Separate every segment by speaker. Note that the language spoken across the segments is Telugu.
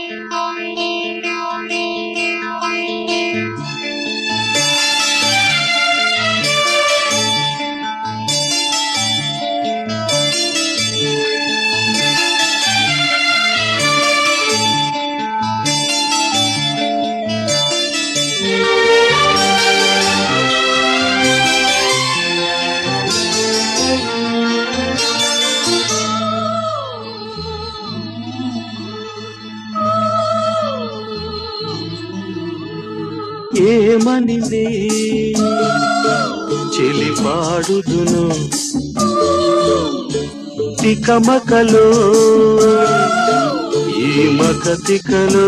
Speaker 1: ఏమనింది చెలిపాడుదును తికమకలు ఈ మక తికలు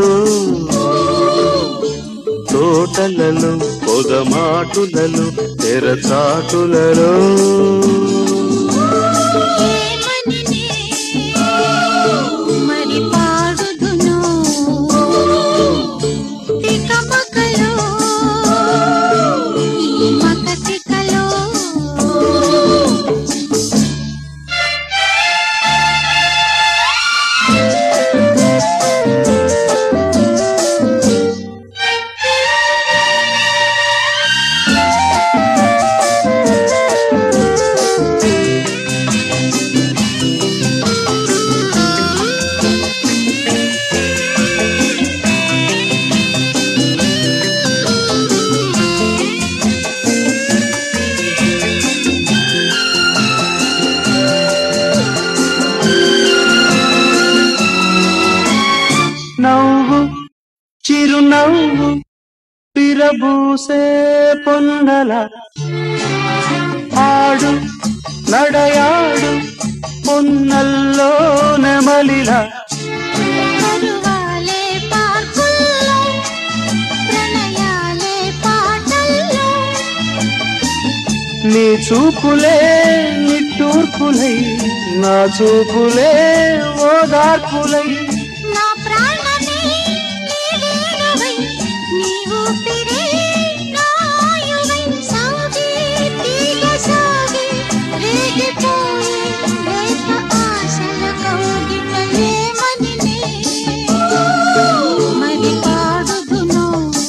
Speaker 1: తోటలలో పొదమాటులలో తెరచాటులలో
Speaker 2: ఏమననే మరి పాడుదును తికమకలో ఈ మకతికలో
Speaker 1: నవ్వు చిరునవ్వు పిరబూసే పొన్నల ఆడు నడయాడు పొన్నల్లో నెమలిలా
Speaker 2: పరువాలే పార్కుల్లో ప్రణయాలే పాటల్లో
Speaker 1: నీ చూపులే నిట్టూర్పులై నా చూపులే ఓదార్పులై
Speaker 2: నా ప్రాణమే నీవేనవై నీ ఊపిరే నాయువై సాగే తీగ సాగే రేగిపోయే లేత ఆశల కౌగిటలేమనినే మరి పాడుదును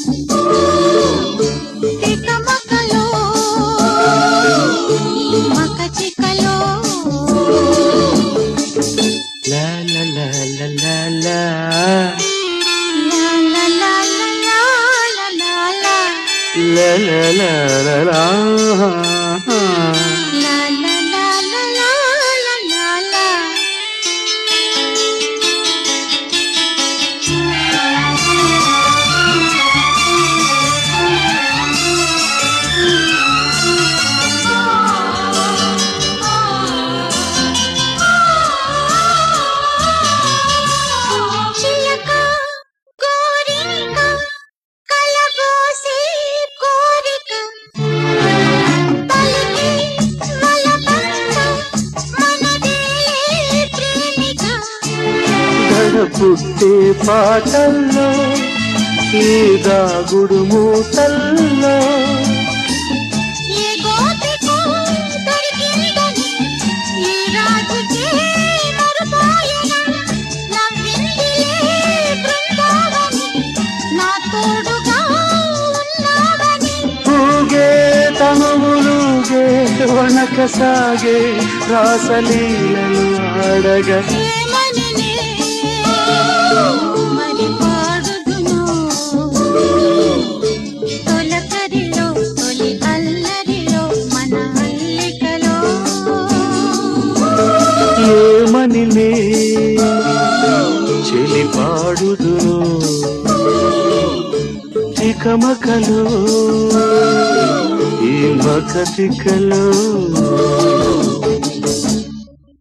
Speaker 2: తికమకలో ఈ మక చికలో
Speaker 1: లా లా లా లా లా లా
Speaker 2: La la la la la la la la
Speaker 1: లా లా లా లా లా.
Speaker 2: La la la la la la la la చిలక కోరిక కలబోసే కోరిక పలికి మలబంద మనదే ప్రేమిక
Speaker 1: గడపుట్టే పాటల్లో ఈ దాగుడు మూతల్లో
Speaker 2: ఏ గోపికో దొరికిందని ఏ రాజుకే మరుపోయెనా నవ్విందిలే బృందావని నా తోడుగా ఉన్నావని
Speaker 1: ఊగే తనువులుగే వణక సాగే రాసలీలలు ఆడగా
Speaker 2: ఏమననే మరి పాడుదును తొలకరిలో తొలి అల్లరిలో మన అల్లికలో
Speaker 1: ఏమని నే చెలి పాడుదును తికమకలు ఈ మక తికలు